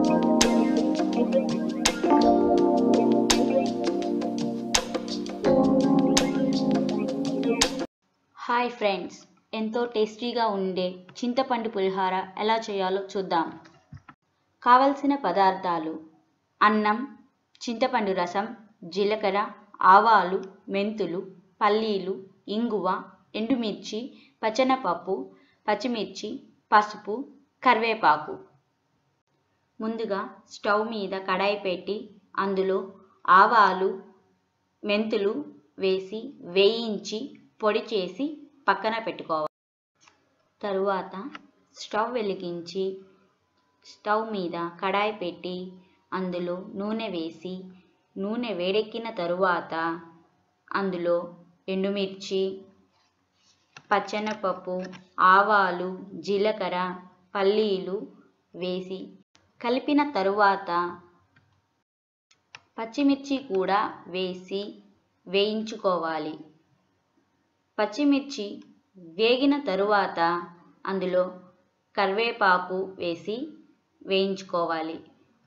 hi friends ఎంతో టేస్టీగా ఉండే చింతపండు పులిహోర ఎలా చేయాలో చూద్దాం కావలసిన పదార్థాలు అన్నం చింతపండు రసం జీలకర్ర ఆవాలు మెంతులు పల్లీలు ఇంగువ ఎండుమిర్చి పచ్చనపప్పు పచ్చిమిర్చి పసుపు కరివేపాకు ముందుగా స్టవ్ మీద కడాయి పెట్టి అందులో ఆవాలు మెంతులు వేసి వేయించి పొడి చేసి పక్కన పెట్టుకోవాలి తరువాత స్టవ్ వెలిగించి స్టవ్ మీద కడాయి పెట్టి అందులో నూనె వేసి నూనె వేడెక్కిన తరువాత అందులో ఎండుమిర్చి పచ్చెనపప్పు ఆవాలు జీలకర్ర పల్లీలు వేసి కలిపిన తరువాత పచ్చిమిర్చి కూడా వేసి వేయించుకోవాలి పచ్చిమిర్చి వేగిన తరువాత అందులో కరివేపాకు వేసి వేయించుకోవాలి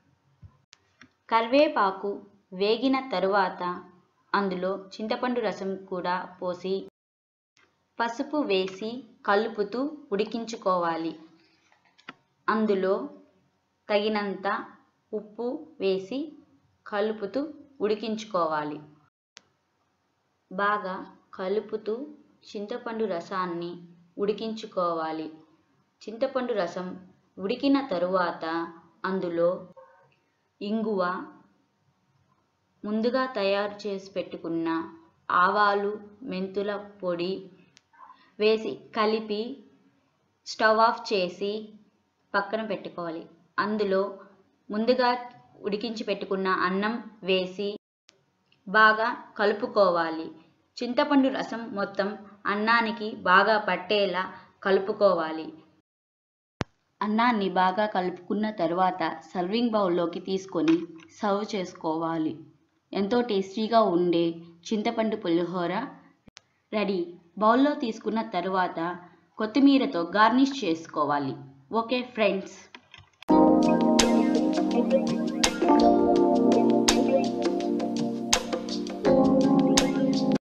కరివేపాకు వేగిన తరువాత అందులో చింతపండు రసం కూడా పోసి పసుపు వేసి కలుపుతూ ఉడికించుకోవాలి అందులో తగినంత ఉప్పు వేసి కలుపుతూ ఉడికించుకోవాలి బాగా కలుపుతూ చింతపండు రసాన్ని ఉడికించుకోవాలి చింతపండు రసం ఉడికిన తరువాత అందులో ఇంగువ ముందుగా తయారు చేసి పెట్టుకున్న ఆవాలు మెంతుల పొడి వేసి కలిపి స్టవ్ ఆఫ్ చేసి పక్కన పెట్టుకోవాలి అందులో ముందుగా ఉడికించి పెట్టుకున్న అన్నం వేసి బాగా కలుపుకోవాలి చింతపండు రసం మొత్తం అన్నానికి బాగా పట్టేలా కలుపుకోవాలి అన్నాన్ని బాగా కలుపుకున్న తర్వాత సర్వింగ్ బౌల్లోకి తీసుకొని సర్వ్ చేసుకోవాలి ఎంతో టేస్టీగా ఉండే చింతపండు పులిహోర రెడీ బౌల్లో తీసుకున్న తర్వాత కొత్తిమీరతో గార్నిష్ చేసుకోవాలి ఓకే ఫ్రెండ్స్